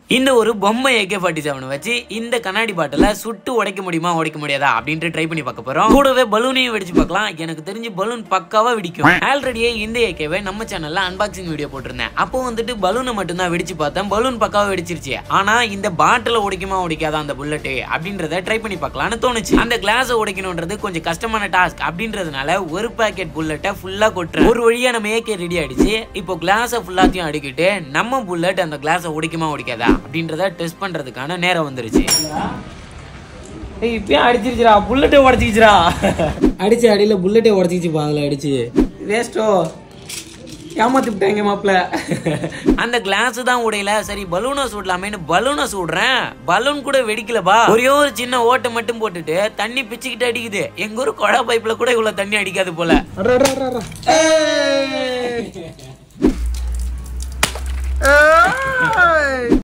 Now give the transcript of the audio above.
இந்த ஒரு பொம்மை ஏகே ஃபார்ட்டி செவன் வச்சு இந்த கண்ணாடி பாட்டில சுட்டு உடைக்க முடியுமா உடைக்க முடியாதா அப்படின்ட்டு ட்ரை பண்ணி பார்க்க போறோம் கூடவே பலூனையும் வெடிச்சு பார்க்கலாம் எனக்கு தெரிஞ்சு பலூன் பக்காவா வெடிக்கும் ஆல்ரெடியே இந்த ஏகேவை நம்ம சேனல்ல அன்பாக்சிங் வீடியோ போட்டிருந்தேன் அப்போ வந்துட்டு பலூனை மட்டும்தான் வெடிச்சு பார்த்தேன் பலூன் பக்காவா வெடிச்சிருச்சு ஆனா இந்த பாட்டில உடைக்குமா உடைக்காதா அந்த புல்லட் அப்படின்றத ட்ரை பண்ணி பார்க்கலாம்னு தோணுச்சு அந்த கிளாஸை உடைக்கணும்ன்றது கொஞ்சம் கஷ்டமான டாஸ்க் அப்படின்றதுனால ஒரு பாக்கெட் புல்லட்டை ஃபுல்லா கொட்டுறேன் ஒரு வழியா நம்ம ஏகே ரெடி ஆயிடுச்சு இப்போ கிளாஸை ஃபுல்லாத்தையும் அடிக்கிட்டு நம்ம புல்லட் அந்த கிளாஸை உடைக்குமா உடைக்காதா அப்படின்றத டெஸ்ட் பண்றதுக்கான நேரம் வந்துருச்சு ஏய் இப்பயும் அடிச்சிருச்சுடா புல்லட்டே உடச்சிக்கிச்சுடா அடிச்சு அடியில புல்லட்டே உடச்சிச்சு அதில் அடிச்சு வேஸ்டோ ஏமாத்தி விட்டாங்க மாப்பிள்ள அந்த கிளாஸ் தான் உடையல சரி பலூனை சுடலாமேன்னு பலூனை சுடுறேன் பலூன் கூட வெடிக்கலப்பா ஒரே ஒரு சின்ன ஓட்டை மட்டும் போட்டுட்டு தண்ணி பிச்சுக்கிட்டு அடிக்குது எங்க ஊர் குழா பைப்ல கூட இவ்வளவு தண்ணி அடிக்காது போல அட்ரா, அட்ரா, அட்ரா, அட்ரா. ஏய்.